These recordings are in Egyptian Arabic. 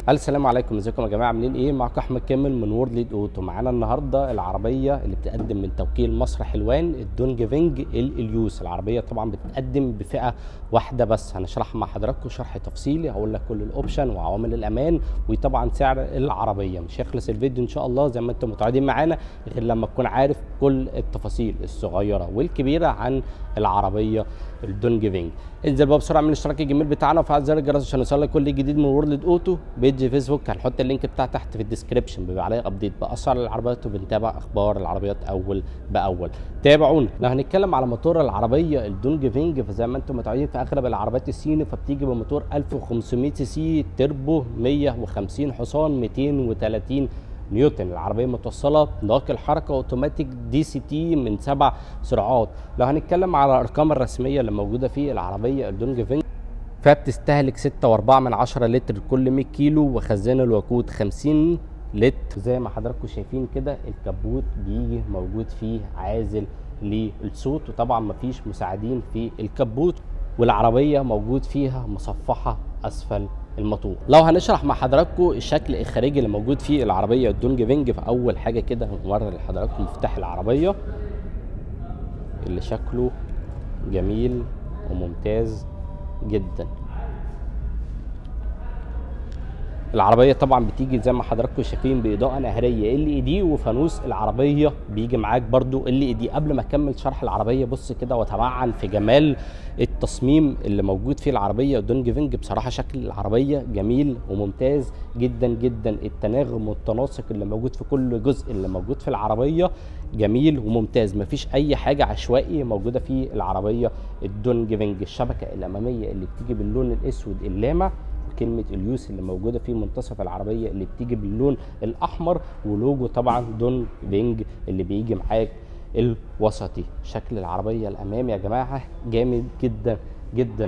السلام عليكم ازيكم يا جماعه عاملين ايه معاكم احمد كامل من وورد ليد اوتو معانا النهارده العربيه اللي بتقدم من توكيل مصر حلوان الدونج فينج الاليوس العربيه طبعا بتقدم بفئه واحده بس هنشرحها مع حضراتكم شرح تفصيلي هقول لك كل الاوبشن وعوامل الامان وطبعا سعر العربيه مش هيخلص الفيديو ان شاء الله زي ما انتم متعودين معانا غير لما تكون عارف كل التفاصيل الصغيره والكبيره عن العربيه الدونج فينج انزل بقى بسرعه من الاشتراك الجميل بتاعنا وفعل زر الجرس عشان يوصلك كل جديد من وورلد اوتو بيج فيسبوك هنحط اللينك بتاع تحت في الديسكربشن بيبقى عليه ابديت باسعار العربيات وبنتابع اخبار العربيات اول باول تابعونا لو هنتكلم على موتور العربيه الدونج فينج فزي ما انتم متعودين في اغلب العربيات الصيني فبتيجي بموتور 1500 سي سي تربو 150 حصان 230 نيوتن العربيه متوصله ناقل حركه اوتوماتيك دي سي تي من سبع سرعات لو هنتكلم على الارقام الرسميه اللي موجوده في العربيه الدونج فينج فبتستهلك 6.4 من 10 لتر كل 100 كيلو وخزان الوقود 50 لتر زي ما حضراتكم شايفين كده الكبوت بيجي موجود فيه عازل للصوت وطبعا مفيش مساعدين في الكبوت والعربيه موجود فيها مصفحه اسفل الموتور لو هنشرح مع حضراتكم الشكل الخارجي اللي موجود فيه العربيه الدونج فينج فاول حاجه كده هنوري لحضراتكم مفتاح العربيه اللي شكله جميل وممتاز جدا العربيه طبعا بتيجي زي ما حضراتكم شايفين باضاءه نهريه ال اي دي وفانوس العربيه بيجي معاك برده ال اي دي قبل ما اكمل شرح العربيه بص كده واتمعن في جمال التصميم اللي موجود في العربيه دونج فينج بصراحه شكل العربيه جميل وممتاز جدا جدا التناغم والتناسق اللي موجود في كل جزء اللي موجود في العربيه جميل وممتاز مفيش اي حاجه عشوائي موجوده في العربيه الدونج فينج الشبكه الاماميه اللي بتيجي باللون الاسود اللامع كلمة اليوس اللي موجودة في منتصف العربية اللي بتيجي باللون الأحمر ولوجو طبعا دون فينج اللي بيجي معاك الوسطي شكل العربية الأمامي يا جماعة جامد جدا جدا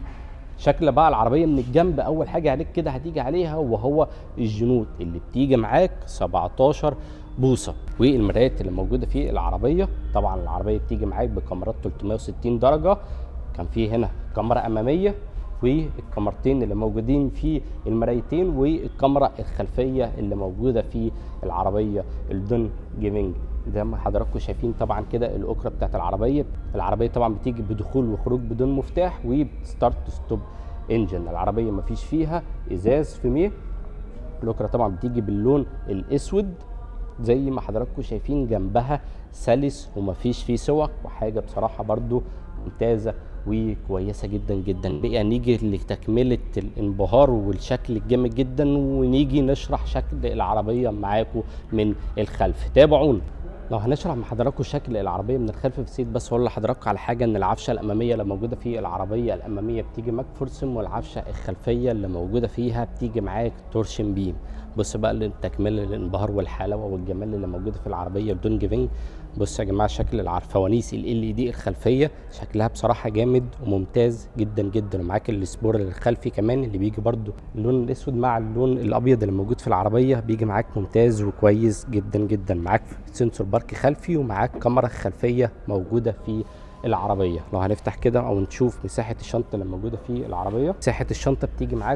شكل بقى العربية من الجنب أول حاجة عليك كده هتيجي عليها وهو الجنود اللي بتيجي معاك 17 بوصة والمرايات اللي موجودة في العربية طبعا العربية بتيجي معاك بكاميرات 360 درجة كان في هنا كاميرا أمامية والكاميرتين اللي موجودين في المرايتين والكاميرا الخلفيه اللي موجوده في العربيه الدون جيمنج زي ما حضراتكم شايفين طبعا كده الاكره بتاعت العربيه العربيه طبعا بتيجي بدخول وخروج بدون مفتاح وستارت ستوب انجن العربيه ما فيش فيها ازاز فيميه الاكره طبعا بتيجي باللون الاسود زي ما حضراتكم شايفين جنبها سلس ومفيش فيه سوق وحاجه بصراحه برضو ممتازه وكويسه جدا جدا بقى نيجي لتكمله الانبهار والشكل الجامد جدا ونيجي نشرح شكل العربيه معاكم من الخلف تابعونا لو هنشرح مع حضراتكم شكل العربيه من الخلف نسيت بس اقول لحضراتكم على حاجه ان العفشه الاماميه اللي موجوده في العربيه الاماميه بتيجي معاك فرسم والعفشه الخلفيه اللي موجوده فيها بتيجي معاك تورشن بيم بص بقى لتكمله الانبهار والحلاوه والجمال اللي موجوده في العربيه الدونج فينج بص يا جماعه شكل الفوانيس ال ال دي الخلفيه شكلها بصراحه جامد وممتاز جدا جدا ومعاك السبور الخلفي كمان اللي بيجي برده اللون الاسود مع اللون الابيض اللي موجود في العربيه بيجي معاك ممتاز وكويس جدا جدا معاك سنسور بارك خلفي ومعاك كاميرا خلفيه موجوده في العربيه لو هنفتح كده او نشوف مساحه الشنطه اللي موجوده في العربيه مساحه الشنطه بتيجي معاك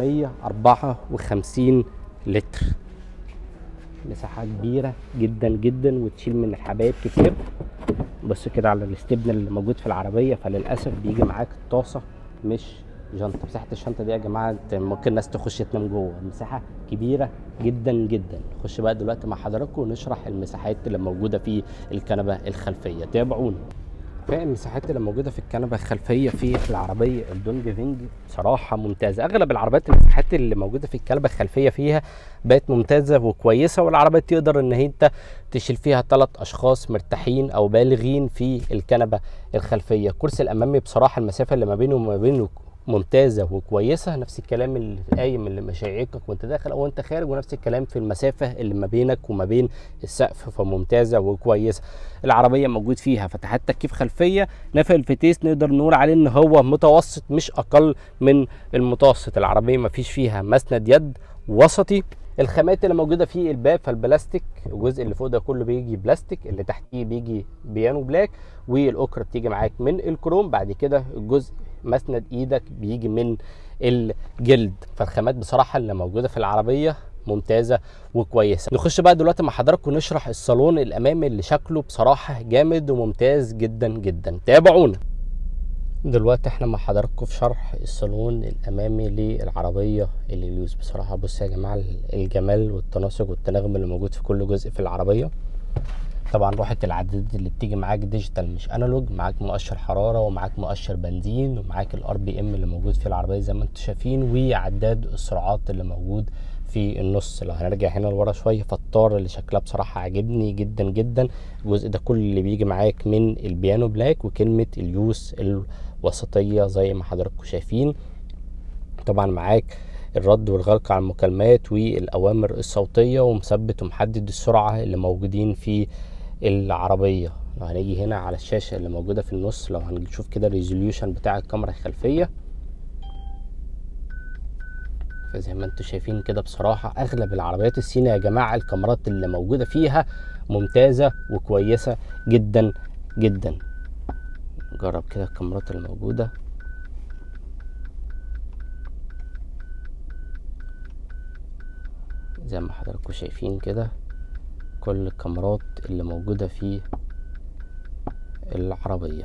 454 لتر مساحة كبيرة جدا جدا وتشيل من الحبايب كتير بص كده على الاستبن اللي موجود في العربية فللأسف بيجي معاك طاسة مش جنطة مساحة الشنطة دي يا جماعة ممكن الناس تخش تنام جوه مساحة كبيرة جدا جدا نخش بقى دلوقتي مع حضراتكم ونشرح المساحات اللي موجودة في الكنبة الخلفية تابعونا المساحات اللي موجوده في الكنبه الخلفيه في العربيه الدونج فينج بصراحه ممتازه اغلب العربيات المساحات اللي موجوده في الكنبه الخلفيه فيها بقت ممتازه وكويسه والعربيه تقدر ان انت تشيل فيها ثلاث اشخاص مرتاحين او بالغين في الكنبه الخلفيه الكرسي الامامي بصراحه المسافه اللي ما بينه وما بينه ممتازه وكويسه نفس الكلام اللي قايم اللي مش هيعيقك وانت داخل او انت خارج ونفس الكلام في المسافه اللي ما بينك وما بين السقف فممتازه وكويسه العربيه موجود فيها فتحات تكييف خلفيه نفق الفتيس نقدر نقول عليه ان هو متوسط مش اقل من المتوسط العربيه ما فيش فيها مسند يد وسطي الخامات اللي موجوده في الباب فالبلاستيك الجزء اللي فوق ده كله بيجي بلاستيك اللي تحتيه بيجي بيانو بلاك والاكره بتيجي معاك من الكروم بعد كده الجزء مسند ايدك بيجي من الجلد فالخامات بصراحه اللي موجوده في العربيه ممتازه وكويسه نخش بقى دلوقتي مع حضراتكم نشرح الصالون الامامي اللي شكله بصراحه جامد وممتاز جدا جدا تابعونا دلوقتي احنا مع حضراتكم في شرح الصالون الامامي للعربيه الاليوز بصراحه بصوا يا جماعه الجمال والتناسق والتناغم اللي موجود في كل جزء في العربيه طبعا روحة العداد اللي بتيجي معاك ديجيتال مش انالوج معاك مؤشر حراره ومعاك مؤشر بنزين ومعاك الار بي ام اللي موجود في العربيه زي ما انتم شايفين وعداد السرعات اللي موجود في النص لو هنرجع هنا لورا شويه فالطار اللي شكلها بصراحه عاجبني جدا جدا الجزء ده كل اللي بيجي معاك من البيانو بلاك وكلمه اليوس الوسطيه زي ما حضراتكم شايفين طبعا معاك الرد والغلق على المكالمات والاوامر الصوتيه ومثبت ومحدد السرعه اللي موجودين في العربيه لو هنيجي هنا على الشاشه اللي موجوده في النص لو هنشوف كده الريزوليوشن بتاع الكاميرا الخلفيه فزي ما انتم شايفين كده بصراحة أغلب العربيات الصينية يا جماعة الكاميرات اللي موجودة فيها ممتازة وكويسة جدا جدا نجرب كده الكاميرات اللي موجودة زي ما حضراتكم شايفين كده كل الكاميرات اللي موجودة في العربية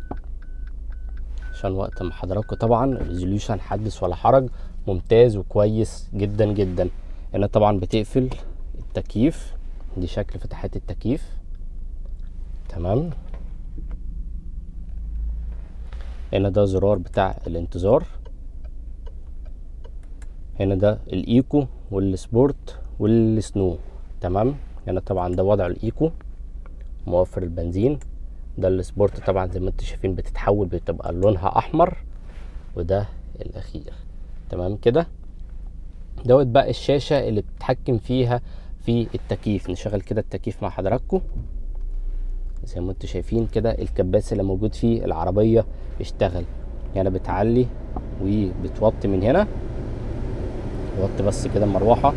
عشان وقت ما حضراتكم طبعا الريزوليوشن حدث ولا حرج ممتاز وكويس جدا جدا هنا طبعا بتقفل التكييف دي شكل فتحات التكييف تمام هنا ده زرار بتاع الانتظار هنا ده الايكو والسبورت والسنو تمام هنا طبعا ده وضع الايكو موفر البنزين ده السبورت طبعا زي ما انتم شايفين بتتحول بتبقى لونها احمر وده الاخير تمام كده دوت بقى الشاشه اللي بتتحكم فيها في التكييف نشغل كده التكييف مع حضراتكم زي ما انتم شايفين كده الكباس اللي موجود فيه العربيه بيشتغل يعني بتعلي وبتوطي من هنا وطي بس كده المروحه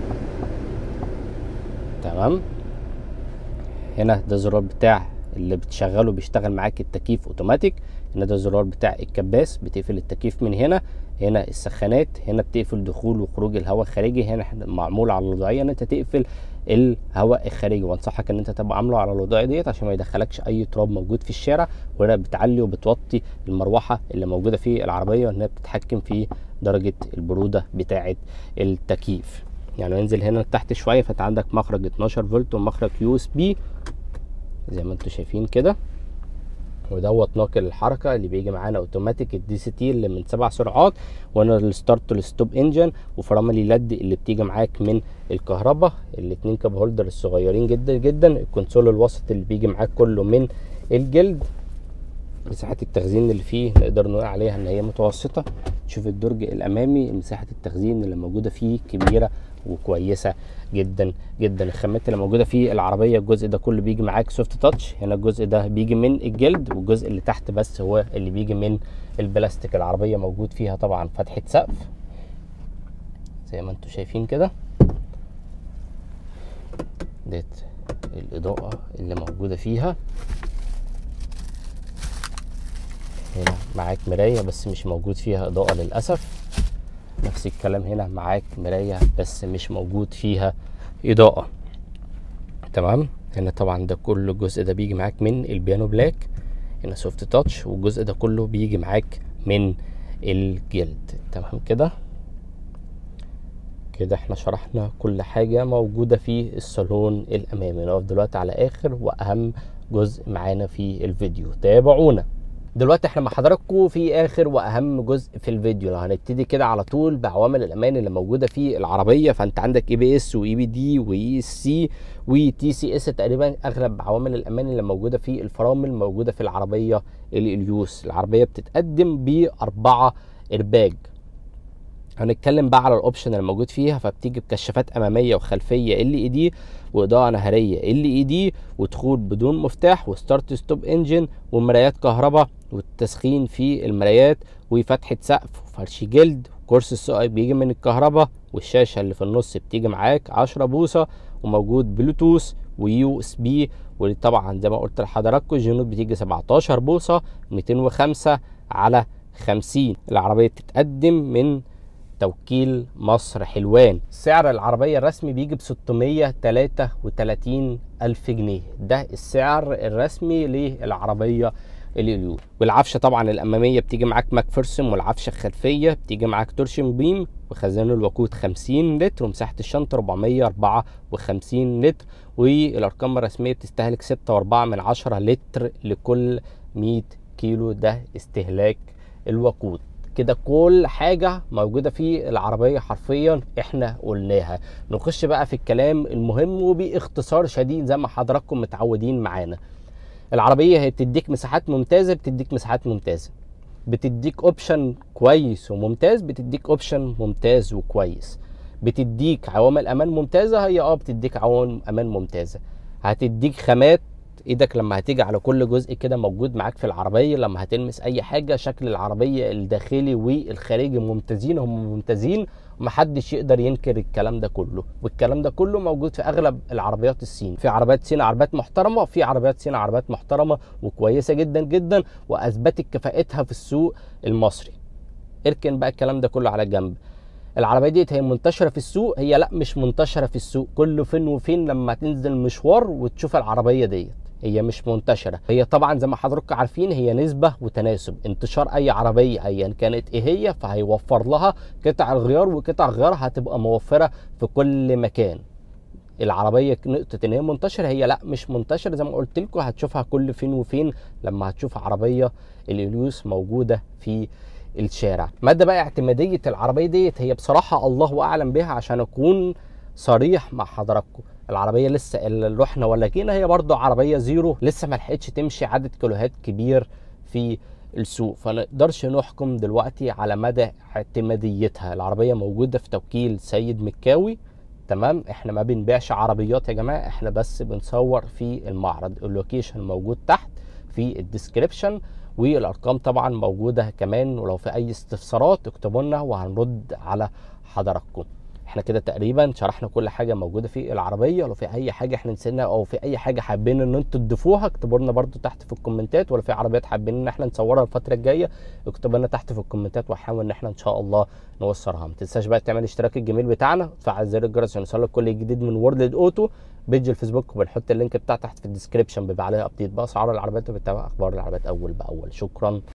تمام هنا ده الزرار بتاع اللي بتشغله بيشتغل معاك التكييف اوتوماتيك هنا ده الزرار بتاع الكباس بتقفل التكييف من هنا هنا السخانات هنا بتقفل دخول وخروج الهواء الخارجي هنا معمول على الوضعيه ان انت تقفل الهواء الخارجي وانصحك ان انت تبقى عامله على الوضعيه ديت عشان ما يدخلكش اي تراب موجود في الشارع وهنا بتعلي وبتوطي المروحه اللي موجوده في العربيه وانها بتتحكم في درجه البروده بتاعه التكييف يعني انزل هنا تحت شويه فانت عندك مخرج 12 فولت ومخرج يو اس بي زي ما انتم شايفين كده ودوت ناقل الحركه اللي بيجي معانا اوتوماتيك الدي سي تي اللي من سبع سرعات وانا الستارت والستوب انجن وفرامل لد اللي بتيجي معاك من الكهرباء الاتنين كاب هولدر الصغيرين جدا جدا الكونسول الوسط اللي بيجي معاك كله من الجلد مساحة التخزين اللي فيه نقدر نقول عليها ان هي متوسطة شوف الدرج الامامي مساحة التخزين اللي موجودة فيه كبيرة وكويسة جدا جدا الخامات اللي موجودة في العربية الجزء ده كله بيجي معاك سوفت تاتش هنا الجزء ده بيجي من الجلد والجزء اللي تحت بس هو اللي بيجي من البلاستيك العربية موجود فيها طبعا فتحة سقف زي ما انتم شايفين كده ديت الإضاءة اللي موجودة فيها هنا معاك مراية بس مش موجود فيها إضاءة للأسف نفس الكلام هنا معاك مراية بس مش موجود فيها إضاءة تمام هنا طبعا ده كل الجزء ده بيجي معاك من البيانو بلاك هنا سوفت تاتش والجزء ده كله بيجي معاك من الجلد تمام كده كده احنا شرحنا كل حاجة موجودة في الصالون الأمامي نقف دلوقتي على آخر وأهم جزء معانا في الفيديو تابعونا دلوقتي احنا مع حضراتكم في اخر واهم جزء في الفيديو لو هنبتدي كده على طول بعوامل الامان اللي موجوده في العربيه فانت عندك اي بي اس واي بي دي واي اس سي وتي سي اس تقريبا اغلب عوامل الامان اللي موجوده في الفرامل موجوده في العربيه الاليوس العربيه بتتقدم باربعه ارباج هنتكلم بقى على الاوبشن اللي موجود فيها فبتيجي بكشافات اماميه وخلفيه ال اي دي واضاءه نهاريه ال اي دي ودخول بدون مفتاح وستارت ستوب انجن ومرايات كهرباء والتسخين في المرايات وفتحه سقف وفرش جلد كرسي السائق بيجي من الكهرباء والشاشه اللي في النص بتيجي معاك 10 بوصه وموجود بلوتوث ويو اس بي وطبعا زي ما قلت لحضراتكم الجنود بتيجي 17 بوصه 205 على 50 العربيه بتتقدم من توكيل مصر حلوان سعر العربية الرسمي بيجي ب 633 ألف جنيه ده السعر الرسمي للعربية الاليو والعفشة طبعا الأمامية بتيجي معاك ماكفيرسون والعفشة الخلفية بتيجي معاك تورشن بيم وخزان الوقود 50 لتر ومساحة الشنطة 454 لتر والأرقام الرسمية بتستهلك 6.4 من 10 لتر لكل 100 كيلو ده استهلاك الوقود كده كل حاجة موجودة في العربية حرفيا احنا قلناها نخش بقى في الكلام المهم وباختصار شديد زي ما حضراتكم متعودين معانا العربية هي بتديك مساحات ممتازة بتديك مساحات ممتازة بتديك اوبشن كويس وممتاز بتديك اوبشن ممتاز وكويس بتديك عوامل امان ممتازة هي اه بتديك عوامل امان ممتازة هتديك خامات ايدك لما هتيجي على كل جزء كده موجود معاك في العربيه لما هتلمس اي حاجه شكل العربيه الداخلي والخارجي ممتازين هم ممتازين ومحدش يقدر ينكر الكلام ده كله والكلام ده كله موجود في اغلب العربيات الصين في عربيات صين عربيات محترمه في عربيات صين عربيات محترمه وكويسه جدا جدا واثبتت كفاءتها في السوق المصري اركن بقى الكلام ده كله على جنب العربيه ديت هي منتشره في السوق هي لا مش منتشره في السوق كل فين وفين لما تنزل مشوار وتشوف العربيه ديت هي مش منتشره هي طبعا زي ما حضراتكم عارفين هي نسبه وتناسب انتشار اي عربيه ايا كانت ايه هي فهيوفر لها قطع الغيار وقطع الغيار هتبقى موفره في كل مكان العربيه نقطه ان هي منتشره هي لا مش منتشره زي ما قلت لكم هتشوفها كل فين وفين لما هتشوف عربيه الاليوس موجوده في الشارع مدى بقى اعتماديه العربيه ديت هي بصراحه الله اعلم بها عشان اكون صريح مع حضراتكم العربيه لسه اللي رحنا ولا جينا هي برضو عربيه زيرو لسه ما لحقتش تمشي عدد كيلوهات كبير في السوق فنقدرش نحكم دلوقتي على مدى اعتماديتها العربيه موجوده في توكيل سيد مكاوي تمام احنا ما بنبيعش عربيات يا جماعه احنا بس بنصور في المعرض اللوكيشن موجود تحت في الديسكريبشن والارقام طبعا موجوده كمان ولو في اي استفسارات اكتبوا لنا وهنرد على حضراتكم احنا كده تقريبا شرحنا كل حاجه موجوده في العربيه لو في اي حاجه احنا نسينا او في اي حاجه حابين ان انتوا تضيفوها اكتبوا لنا برده تحت في الكومنتات ولا في عربيات حابين ان احنا نصورها الفتره الجايه اكتبوا لنا تحت في الكومنتات واحاول ان احنا ان شاء الله نوصلها ما تنساش بقى تعمل اشتراك الجميل بتاعنا وتفعل زر الجرس عشان يوصلك كل جديد من وورلد اوتو بيج الفيسبوك وبنحط اللينك بتاعه تحت في الديسكربشن بيبقى عليها ابديت باسعار العربيات وبتتابع اخبار العربيات اول باول شكرا